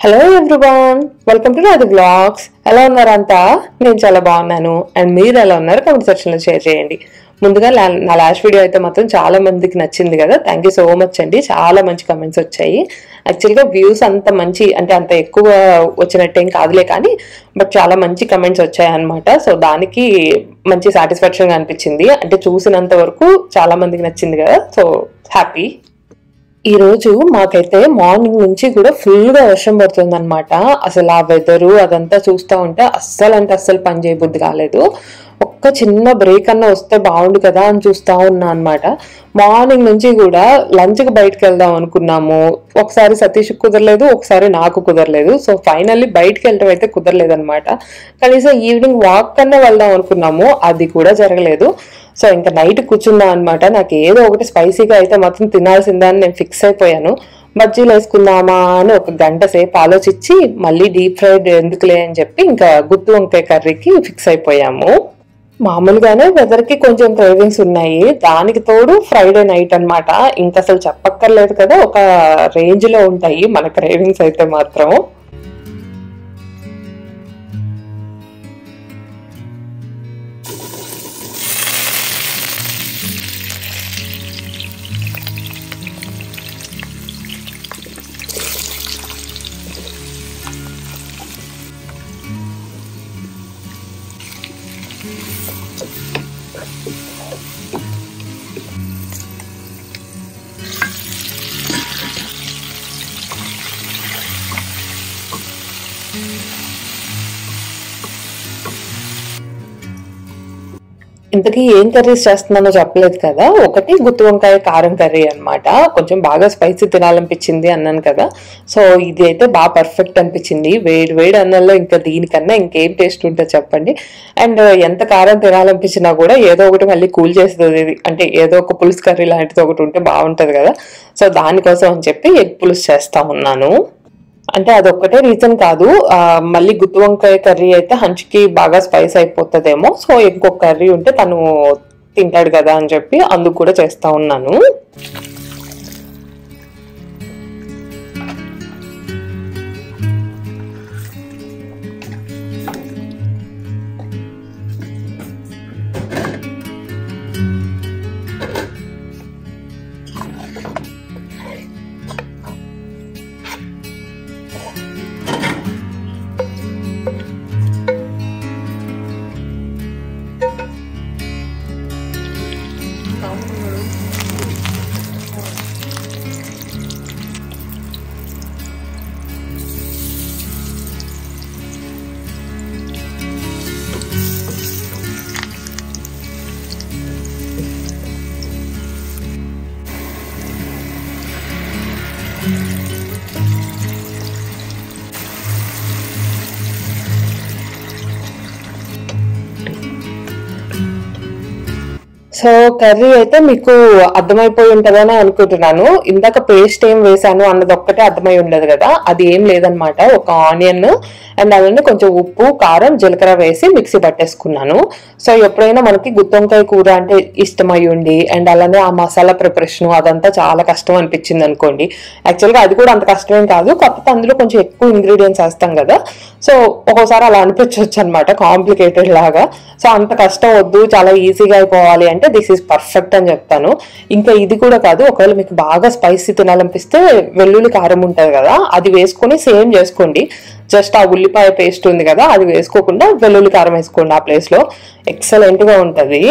Hello everyone welcome to Radhu blogs ఎలా ఉన్నారంతా నేను చాలా బాగున్నాను అండ్ మీరు ఎలా ఉన్నారు కామెంట్ సెక్షన్ లో షేర్ చేయండి ముందుగా లా- నా లాస్ట్ వీడియో అయితే మాత్రం చాలా మందికి నచ్చింది కదా థ్యాంక్ యూ సో మచ్ అండి చాలా మంచి కమెంట్స్ వచ్చాయి యాక్చువల్గా వ్యూస్ అంత మంచి అంటే అంత ఎక్కువ వచ్చినట్టేం కాదులే కానీ బట్ చాలా మంచి కమెంట్స్ వచ్చాయి అనమాట సో దానికి మంచి సాటిస్ఫాక్షన్ అనిపించింది అంటే చూసినంత వరకు చాలా మందికి నచ్చింది కదా సో హ్యాపీ ఈ రోజు మాకైతే మార్నింగ్ నుంచి కూడా ఫుల్ గా వర్షం పడుతుంది అనమాట అసలు ఆ వెదరు అదంతా చూస్తా ఉంటే అస్సలు అంటే అస్సలు పని చేయబుద్ధి కాలేదు ఒక్క చిన్న బ్రేక్ అన్న వస్తే బాగుండు కదా అని చూస్తా ఉన్నా అనమాట మార్నింగ్ నుంచి కూడా లంచ్ కి బయటకు వెళ్దాం అనుకున్నాము ఒకసారి సతీష్ కుదరలేదు ఒకసారి నాకు కుదరలేదు సో ఫైనల్లీ బయటకు వెళ్ళడం అయితే కుదరలేదు అనమాట కనీసం ఈవినింగ్ వాక్ కన్నా వెళ్దాం అనుకున్నాము అది కూడా జరగలేదు సో ఇంకా నైట్ కూర్చున్నా అనమాట నాకు ఏదో ఒకటి స్పైసీగా అయితే మాత్రం తినాల్సిందా అని నేను ఫిక్స్ అయిపోయాను బజ్జీలు వేసుకుందామా అని ఒక గంట సేపు ఆలోచించి మళ్ళీ డీప్ ఫ్రైడ్ ఎందుకులే అని చెప్పి ఇంకా గుత్తి వంకాయ కర్రీకి ఫిక్స్ అయిపోయాము మామూలుగానే వెదర్ కి కొంచెం క్రేవింగ్స్ ఉన్నాయి దానికి తోడు ఫ్రైడే నైట్ అన్నమాట ఇంకా అసలు చెప్పక్కర్లేదు కదా ఒక రేంజ్ లో ఉంటాయి మన క్రేవింగ్స్ అయితే మాత్రం ఇంతకీ ఏం కర్రీస్ చేస్తున్నానో చెప్పలేదు కదా ఒకటి గుత్తి వంకాయ కారం కర్రీ అన్నమాట కొంచెం బాగా స్పైసీ తినాలనిపించింది అన్నాను కదా సో ఇది అయితే బాగా పర్ఫెక్ట్ అనిపించింది వేడి వేడి అన్నంలో ఇంకా దీనికన్నా ఇంకేం టేస్ట్ ఉంటుంది చెప్పండి అండ్ ఎంత కారం తినాలనిపించినా కూడా ఏదో ఒకటి మళ్ళీ కూల్ చేస్తుంది ఇది అంటే ఏదో ఒక పులుసు కర్రీ లాంటిది ఒకటి ఉంటే బాగుంటది కదా సో దానికోసం అని చెప్పి ఎగ్ పులుసు చేస్తా ఉన్నాను అంటే అదొక్కటే రీజన్ కాదు ఆ, మళ్ళీ గుత్తి వంకాయ కర్రీ అయితే హంచుకి బాగా స్పైస్ అయిపోతుందేమో సో ఇంకొక కర్రీ ఉంటే తను తింటాడు కదా అని చెప్పి అందుకు కూడా చేస్తా ఉన్నాను సో కర్రీ అయితే మీకు అర్థమైపోయి ఉంటుందని అనుకుంటున్నాను ఇందాక పేస్ట్ ఏం వేసాను అన్నది ఒక్కటే అర్థమై ఉండదు కదా అది ఏం లేదనమాట ఒక ఆనియన్ అండ్ అలానే కొంచెం ఉప్పు కారం జీలకర్ర వేసి మిక్సీ పట్టేసుకున్నాను సో ఎప్పుడైనా మనకి గుత్తొంకాయ కూర అంటే ఇష్టమై ఉండి అండ్ అలానే ఆ మసాలా ప్రిపరేషన్ అదంతా చాలా కష్టం అనిపించింది అనుకోండి యాక్చువల్గా అది కూడా అంత కష్టమేం కాదు కాకపోతే అందులో కొంచెం ఎక్కువ ఇంగ్రీడియంట్స్ వేస్తాం కదా సో ఒక్కోసారి అలా అనిపించవచ్చు అనమాట కాంప్లికేటెడ్ లాగా సో అంత కష్టం వద్దు చాలా ఈజీగా అయిపోవాలి అంటే దిస్ ఈస్ పర్ఫెక్ట్ అని చెప్తాను ఇంకా ఇది కూడా కాదు ఒకవేళ మీకు బాగా స్పైసీ తినాలనిపిస్తే వెల్లుల్లి కారం ఉంటుంది కదా అది వేసుకొని సేమ్ చేసుకోండి జస్ట్ ఆ ఉల్లిపాయ పేస్ట్ ఉంది కదా అది వేసుకోకుండా వెల్లుల్లి కారం వేసుకోండి ఆ ప్లేస్ లో ఎక్సలెంట్ గా ఉంటది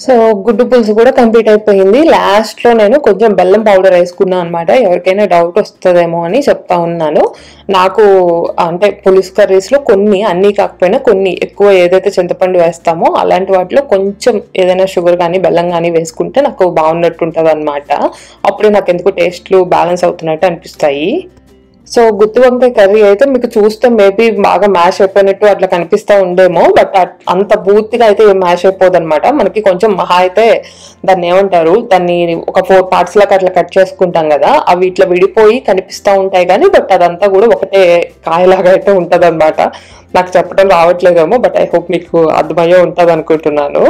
సో గుడ్డు పులుసు కూడా కంప్లీట్ అయిపోయింది లాస్ట్ లో నేను కొంచెం బెల్లం పౌడర్ వేసుకున్నాను అనమాట ఎవరికైనా డౌట్ వస్తుందేమో అని చెప్తా ఉన్నాను నాకు అంటే పులుసు కర్రీస్ లో కొన్ని అన్ని కాకపోయినా కొన్ని ఎక్కువ ఏదైతే చింతపండు వేస్తామో అలాంటి వాటిలో కొంచెం ఏదైనా షుగర్ కానీ బెల్లం కానీ వేసుకుంటే నాకు బాగున్నట్టు ఉంటుంది అనమాట అప్పుడే నాకు ఎందుకు టేస్ట్లు బ్యాలెన్స్ అవుతున్నట్టు అనిపిస్తాయి సో గుత్తి వంకాయ కర్రీ అయితే మీకు చూస్తే మేబీ బాగా మ్యాష్ అయిపోయినట్టు అట్లా కనిపిస్తూ ఉండేమో బట్ అంత పూర్తిగా అయితే ఏం మ్యాష్ అయిపోదు అనమాట మనకి కొంచెం మహా అయితే దాన్ని ఏమంటారు దాన్ని ఒక ఫోర్ పార్ట్స్ లాగా అట్లా కట్ చేసుకుంటాం కదా అవి ఇట్లా విడిపోయి కనిపిస్తూ ఉంటాయి కానీ బట్ అదంతా కూడా ఒకటే కాయలాగా అయితే ఉంటది నాకు చెప్పడం రావట్లేదేమో బట్ ఐ హోప్ మీకు అర్థమయ్యే ఉంటది అనుకుంటున్నాను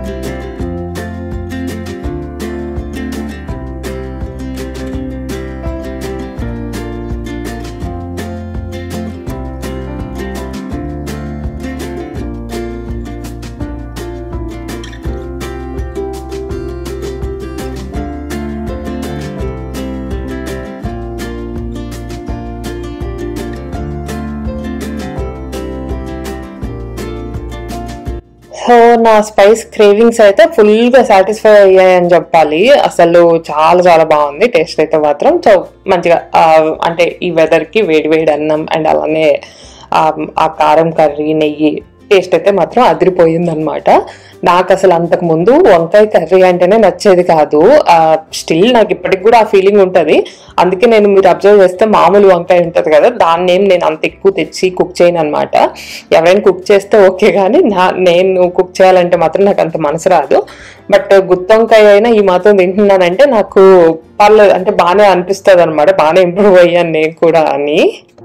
సో నా స్పైస్ క్రేవింగ్స్ అయితే ఫుల్ గా సాటిస్ఫై అయ్యాయని చెప్పాలి అసలు చాలా చాలా బాగుంది టేస్ట్ అయితే మాత్రం సో మంచిగా ఆ, అంటే ఈ వెదర్ కి వేడి వేడి అన్నం అండ్ అలానే ఆ, ఆ కారం కర్రీ నెయ్యి టేస్ట్ అయితే మాత్రం అదిరిపోయింది అనమాట నాకు అసలు అంతకు ముందు వంకాయ కర్రీ అంటేనే నచ్చేది కాదు స్టిల్ నాకు ఇప్పటికి కూడా ఆ ఫీలింగ్ ఉంటది అందుకే నేను మీరు అబ్జర్వ్ చేస్తే మామూలు వంకాయ ఉంటది కదా దాన్ని ఏం నేను అంత ఎక్కువ తెచ్చి కుక్ చేయను అనమాట ఎవరైనా కుక్ చేస్తే ఓకే కానీ నా నేను కుక్ చేయాలంటే మాత్రం నాకు అంత మనసు రాదు బట్ గుత్తొంకాయ అయినా ఈ మాత్రం తింటున్నానంటే నాకు పర్లేదు అంటే బాగానే అనిపిస్తుంది అనమాట బాగానే ఇంప్రూవ్ అయ్యాను నేను కూడా అని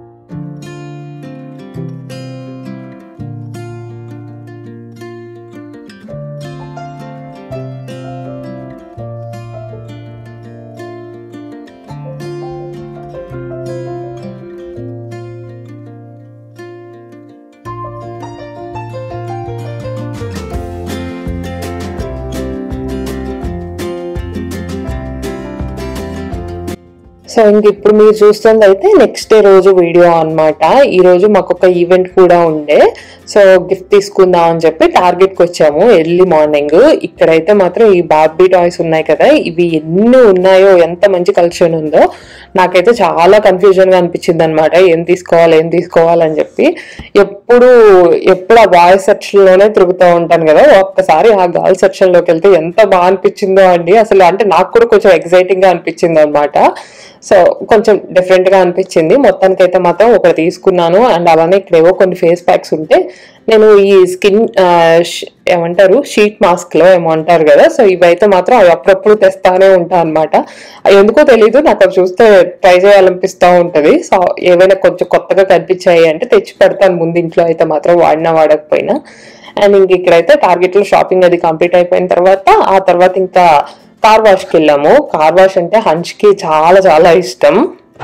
సో ఇంక ఇప్పుడు మీరు చూస్తుంది అయితే నెక్స్ట్ డే రోజు వీడియో అన్నమాట ఈ రోజు మాకు ఒక ఈవెంట్ కూడా ఉండే సో గిఫ్ట్ తీసుకుందాం అని చెప్పి టార్గెట్ కి వచ్చాము ఎర్లీ మార్నింగ్ ఇక్కడైతే మాత్రం ఈ బార్బీ టాయ్స్ ఉన్నాయి కదా ఇవి ఎన్ని ఉన్నాయో ఎంత మంచి కలెక్షన్ ఉందో నాకైతే చాలా కన్ఫ్యూజన్ గా అనిపించింది అనమాట ఏం తీసుకోవాలి ఏం తీసుకోవాలని చెప్పి ఎప్పుడు ఎప్పుడు ఆ బాయ్స్ సెక్షన్ లోనే తిరుగుతూ ఉంటాను కదా ఒక్కసారి ఆ గర్ల్స్ సెక్షన్ లోకి వెళ్తే ఎంత బాగా అనిపించిందో అండి అసలు అంటే నాకు కూడా కొంచెం ఎక్సైటింగ్ గా అనిపించింది అనమాట సో కొంచెం డిఫరెంట్ గా అనిపించింది మొత్తానికి అయితే మాత్రం ఒకటి తీసుకున్నాను అండ్ అలానే ఇక్కడ ఏవో కొన్ని ఫేస్ ప్యాక్స్ ఉంటే నేను ఈ స్కిన్ ఏమంటారు షీట్ మాస్క్ లో ఏమో అంటారు కదా సో ఇవైతే మాత్రం అవి అప్పుడప్పుడు తెస్తానే ఉంటా అనమాట ఎందుకో తెలియదు నాకు అవి చూస్తే ట్రై చేయాలనిపిస్తూ ఉంటది సో ఏవైనా కొంచెం కొత్తగా కనిపించాయి అంటే తెచ్చి పెడతాను ముందు ఇంట్లో అయితే మాత్రం వాడినా వాడకపోయినా అండ్ ఇంక ఇక్కడైతే టార్గెట్ లో షాపింగ్ అది కంప్లీట్ అయిపోయిన తర్వాత ఆ తర్వాత ఇంకా కార్ వాష్ కి వెళ్ళాము కార్ వాష్ అంటే హంచ్ కి చాలా చాలా ఇష్టం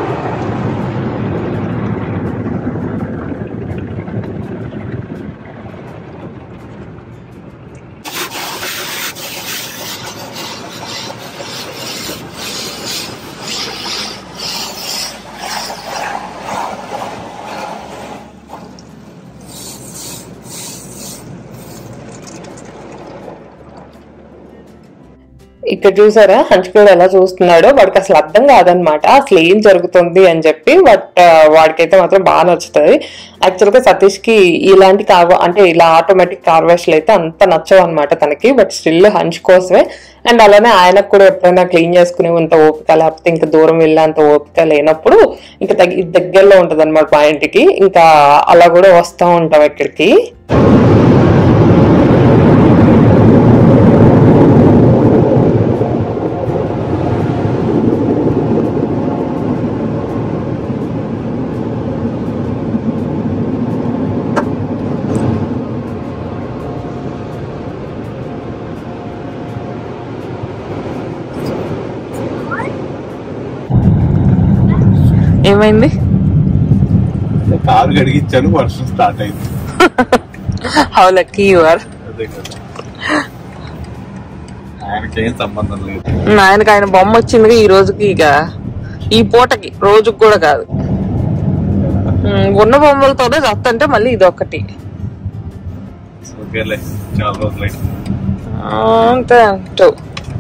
ఇక్కడ చూసారా హంచుకోడు ఎలా చూస్తున్నాడో వాడికి అసలు అర్థం కాదనమాట అసలు ఏం జరుగుతుంది అని చెప్పి బట్ వాడికైతే మాత్రం బాగా నచ్చుతుంది యాక్చువల్ గా సతీష్ కి ఇలాంటి కార్ అంటే ఇలా ఆటోమేటిక్ కార్ వాష్లు అయితే అంత నచ్చవు అనమాట తనకి బట్ స్టిల్ హంచ్ కోసమే అండ్ అలానే ఆయనకు కూడా ఎప్పుడైనా క్లీన్ చేసుకునే అంత ఓపిక లేకపోతే ఇంకా దూరం వెళ్ళేంత ఓపిక లేనప్పుడు ఇంకా తగ్గి దగ్గరలో ఉంటది అనమాట మా ఇంటికి ఇంకా అలా కూడా వస్తూ ఉంటాం ఇక్కడికి ఏమైంది కారు గడిగించాను వర్షం స్టార్ట్ అయింది హౌ లక్కీ యు ఆర్ అదే కదా ఆయనకేం సంబంధం లేదు ఆయనకి ఆయన బొమ్మ వచ్చింది ఈ రోజుకి ఇక ఈ పూటకి రోజుకి కూడా కాదు ఉమ్, ఉన్న బొమ్మలతోనే రత్తంటే మళ్ళీ ఇది ఒకటి ఓకేలే చాలా రోజులైంది ఆ, అంతే టూ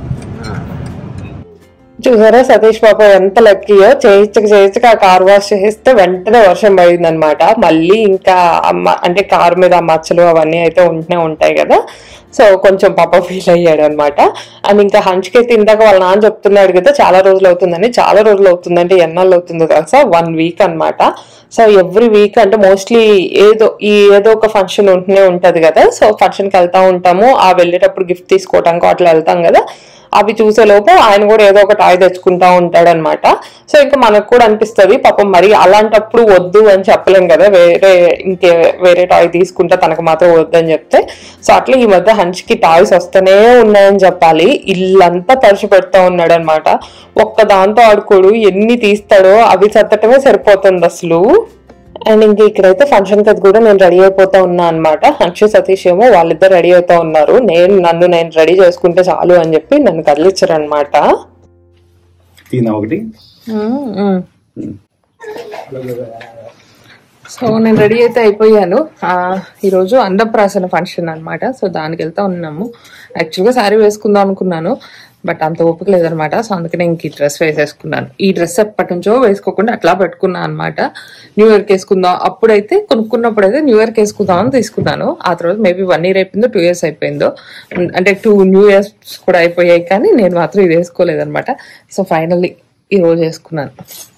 చూసారా సతీష్ పాప ఎంత లక్కీయో చేయించక చేయించక ఆ కార్ వాష్ చేస్తే వెంటనే వర్షం పడింది అనమాట మళ్ళీ ఇంకా అమ్మ అంటే కారు మీద ఆ మచ్చలు అవన్నీ అయితే ఉంటూనే ఉంటాయి కదా సో కొంచెం పాప ఫీల్ అయ్యాడు అనమాట అండ్ ఇంకా హంచ్కి అయితే ఇందాక వాళ్ళ నాన్న చెప్తున్నాడు కదా చాలా రోజులు అవుతుందని చాలా రోజులు అవుతుందంటే ఎన్నాళ్ళు అవుతుందో తెలుసా వన్ వీక్ అన్నమాట సో ఎవ్రీ వీక్ అంటే మోస్ట్లీ ఏదో ఈ ఏదో ఒక ఫంక్షన్ ఉంటూనే ఉంటది కదా సో ఫంక్షన్కి వెళ్తా ఉంటాము ఆ వెళ్ళేటప్పుడు గిఫ్ట్ తీసుకోవటానికి అట్లా వెళ్తాం కదా అవి చూసే లోపు ఆయన కూడా ఏదో ఒక టాయ్ తెచ్చుకుంటా ఉంటాడు అనమాట సో ఇంకా మనకు కూడా అనిపిస్తది పాపం మరి అలాంటప్పుడు వద్దు అని చెప్పలేం కదా వేరే ఇంకే వేరే టాయ్ తీసుకుంటే తనకు మాత్రం వద్దు అని చెప్తే సో అట్లా ఈ మధ్య హంచ్కి టాయ్స్ వస్తూనే ఉన్నాయని చెప్పాలి ఇల్లంతా తడిచి పెడతా ఉన్నాడు అనమాట ఒక్క దాంతో ఆడుకోడు ఎన్ని తీస్తాడో అవి సత్తటమే సరిపోతుంది అసలు అండ్ ఇంక ఇక్కడైతే ఫంక్షన్ కది కూడా నేను రెడీ అయిపోతా ఉన్నా అనమాట హన్షు సతీష్ ఏమో వాళ్ళిద్దరు రెడీ అవుతా ఉన్నారు నేను నన్ను నేను రెడీ చేసుకుంటే చాలు అని చెప్పి నన్ను కదిలిచ్చారు అనమాట తీనా ఒకటి సో నేను రెడీ అయితే అయిపోయాను ఆ, ఈరోజు అన్నప్రాసన ఫంక్షన్ అన్నమాట సో దానికి వెళ్తా ఉన్నాము యాక్చువల్గా శారీ వేసుకుందాం అనుకున్నాను బట్ అంత ఓపిక లేదనమాట సో అందుకనే ఇంక ఈ డ్రెస్ వేసేసుకున్నాను ఈ డ్రెస్ ఎప్పటి నుంచో వేసుకోకుండా అట్లా పెట్టుకున్నాను అనమాట న్యూ ఇయర్కి వేసుకుందాం అప్పుడైతే కొనుక్కున్నప్పుడు అయితే న్యూ ఇయర్కి వేసుకుందాం అని తీసుకున్నాను ఆ తర్వాత మేబీ వన్ ఇయర్ అయిపోయిందో టూ ఇయర్స్ అయిపోయిందో అంటే టూ న్యూ ఇయర్స్ కూడా అయిపోయాయి కానీ నేను మాత్రం ఇది వేసుకోలేదన్నమాట సో ఫైనల్లీ ఈ రోజు వేసుకున్నాను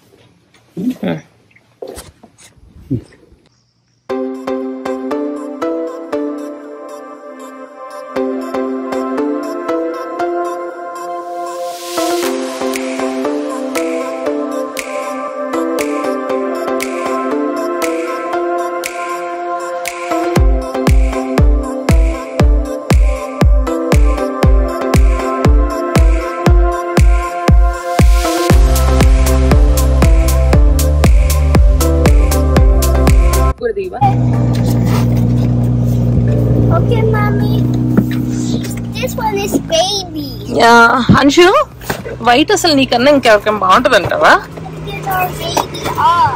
Okay, mommy. This one is baby. Anshu wait అసలు నీకన్నా ఇంకెవరికైనా బాగుంటది అంటావా Let's get our baby on.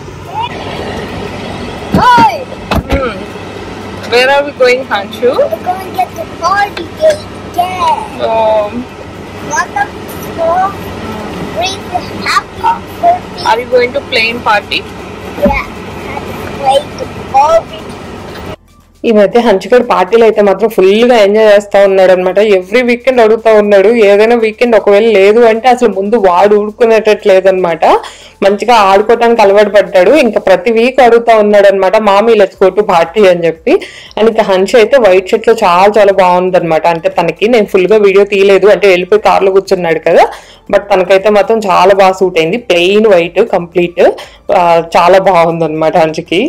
Okay. Good. Where are we going Hanshu We're going to get the party gate again. Want them to bring the happy birthday? Are you going to plane party Yeah. And play the barbie. ఈ మధ్య హంచుగడ్ పార్టీలు అయితే మాత్రం full గా enjoy చేస్తా ఉన్నాడు అనమాట every weekend అడుగుతా ఉన్నాడు ఏదైనా వీకెండ్ ఒకవేళ లేదు అంటే అసలు ముందు వాడు ఊడుకునేటట్టు లేదనమాట మంచిగా ఆడుకోవడానికి అలవాటు పడ్డాడు ఇంకా ప్రతి వీక్ అడుగుతా ఉన్నాడు అనమాట mommy let's go to party అని చెప్పి అండ్ ఇంకా హంచ్ అయితే వైట్ షర్ట్ లో చాలా చాలా బాగుంది అనమాట అంటే తనకి నేను ఫుల్ గా వీడియో తీయలేదు అంటే వెళ్ళిపోయి కార్లో కూర్చున్నాడు కదా బట్ తనకైతే మాత్రం చాలా బాగా సూట్ అయింది ప్లెయిన్ వైట్ కంప్లీట్ చాలా బాగుంది అనమాట హంచుకి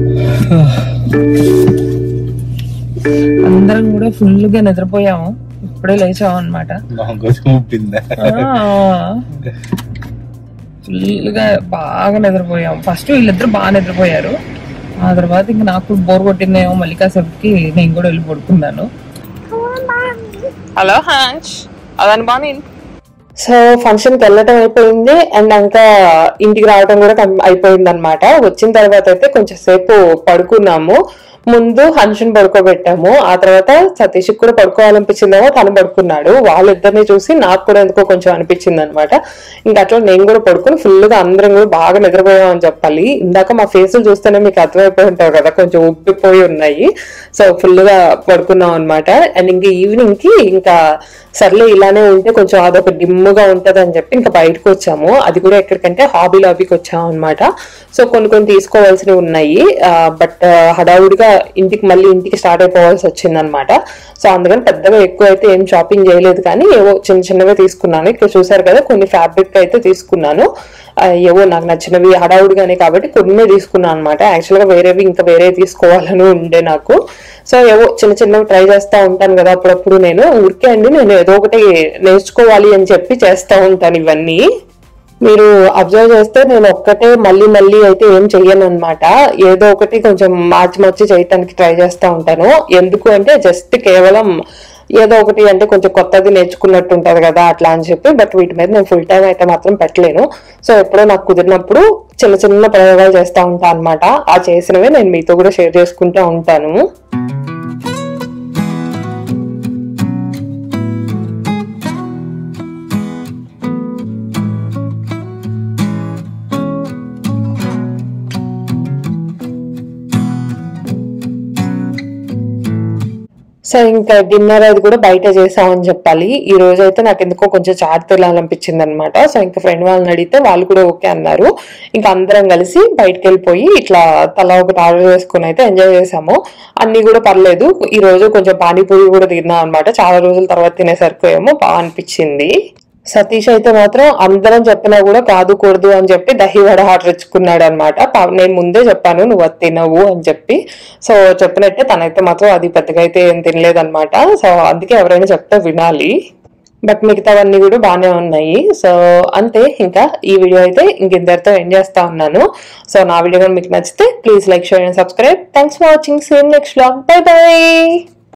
అందరం కూడా ఫుల్ గా నిద్రపోయాము ఇప్పుడే లేచాము అనమాట కొంచెం ఉప్పిందా ఫుల్ గా బాగా నిద్రపోయాము ఫస్ట్ వీళ్ళిద్దరు బాగా నిద్రపోయారు ఆ తర్వాత ఇంకా నాకు బోర్ కొట్టిందేమో మళ్ళీ కాసేపుకి నేను కూడా వెళ్ళి పడుకున్నాను Come on, mommy. హలో హాష్ అదని బాగా సో ఫంక్షన్ కి వెళ్ళటం అయిపోయింది అండ్ ఇంకా ఇంటికి రావడం కూడా అయిపోయింది అనమాట వచ్చిన తర్వాత అయితే కొంచెం సేపు పడుకున్నాము ముందు హన్షన్ పడుకోబెట్టాము ఆ తర్వాత సతీష్ కూడా పడుకోవాలనిపించిందేమో తను పడుకున్నాడు వాళ్ళిద్దరిని చూసి నాకు కూడా ఎందుకో కొంచెం అనిపించింది అనమాట ఇంకా అట్లా నేను కూడా పడుకుని ఫుల్ గా అందరం కూడా బాగా నిద్రపోయామని చెప్పాలి ఇందాక మా ఫేసులు చూస్తేనే మీకు అర్థమైపోయి ఉంటారు కదా కొంచెం ఉబ్బిపోయి ఉన్నాయి సో ఫుల్ గా పడుకున్నాం అనమాట అండ్ ఇంకా ఈవినింగ్ కి ఇంకా సర్లే ఇలానే ఉంటే కొంచెం అదొక డిమ్ముగా ఉంటది అని చెప్పి ఇంకా బయటకు వచ్చాము అది కూడా ఎక్కడికంటే హాబీ లాబీకి వచ్చాము అనమాట సో కొన్ని కొన్ని తీసుకోవాల్సినవి ఉన్నాయి బట్ హడావుడిగా ఇంటికి మళ్ళీ ఇంటికి స్టార్ట్ అయిపోవాల్సి వచ్చింది అనమాట సో అందుకని పెద్దగా ఎక్కువ అయితే ఏం షాపింగ్ చేయలేదు కానీ ఏవో చిన్న చిన్నవే తీసుకున్నాను ఇక్కడ చూసారు కదా కొన్ని ఫ్యాబ్రిక్ అయితే తీసుకున్నాను ఆ, ఏవో నాకు నచ్చినవి హడావుడిగానే కాబట్టి కొన్ని తీసుకున్నాను అనమాట యాక్చువల్గా వేరేవి ఇంకా వేరే తీసుకోవాలని ఉండే నాకు సో ఏవో చిన్న చిన్నవి ట్రై చేస్తా ఉంటాను కదా అప్పుడప్పుడు నేను ఊరికే అండి నేను ఏదో ఒకటి నేర్చుకోవాలి అని చెప్పి చేస్తా ఉంటాను ఇవన్నీ మీరు అబ్జర్వ్ చేస్తే నేను ఒక్కటే మళ్ళీ మళ్ళీ అయితే ఏం చెయ్యను అనమాట ఏదో ఒకటి కొంచెం మార్చి మార్చి చేయటానికి ట్రై చేస్తా ఉంటాను ఎందుకు అంటే జస్ట్ కేవలం ఏదో ఒకటి అంటే కొంచెం కొత్తది నేర్చుకున్నట్టు ఉంటది కదా అట్లా అని చెప్పి బట్ వీటి మీద నేను ఫుల్ టైం అయితే మాత్రం పెట్టలేను సో ఎప్పుడో నాకు కుదిరినప్పుడు చిన్న చిన్న ప్రయోగాలు చేస్తా ఉంటాను అనమాట ఆ చేసినవే నేను మీతో కూడా షేర్ చేసుకుంటూ ఉంటాను సో ఇంకా డిన్నర్ అది కూడా బయట చేసామని చెప్పాలి ఈ రోజు అయితే నాకు ఎందుకో కొంచెం చాట్ తినాలనిపించింది అనమాట సో ఇంకా ఫ్రెండ్ వాళ్ళని అడిగితే వాళ్ళు కూడా ఓకే అన్నారు ఇంకా అందరం కలిసి బయటకు వెళ్ళిపోయి ఇట్లా తలా ఒకటి ఆర్డర్ చేసుకుని అయితే ఎంజాయ్ చేసాము అన్ని కూడా పర్లేదు ఈ రోజు కొంచెం పానీపూరి కూడా తిన్నాం అనమాట చాలా రోజుల తర్వాత తినేసరికి ఏమో బాగా అనిపించింది సతీష్ అయితే మాత్రం అందరం చెప్పినా కూడా కాదు కూడదు అని చెప్పి దహి వడ ఆర్డర్ ఇచ్చుకున్నాడు అనమాట నేను ముందే చెప్పాను నువ్వు అది తినవు అని చెప్పి సో చెప్పినట్టే తనైతే మాత్రం అది పెద్దగా అయితే ఏం తినలేదన్నమాట సో అందుకే ఎవరైనా చెప్తే వినాలి బట్ మిగతావన్నీ కూడా బాగానే ఉన్నాయి సో అంతే ఇంకా ఈ వీడియో అయితే ఇంకిద్దరితో ఎండ్ చేస్తా ఉన్నాను సో నా వీడియో కానీ మీకు నచ్చితే please like share and subscribe thanks for watching same next blog bye by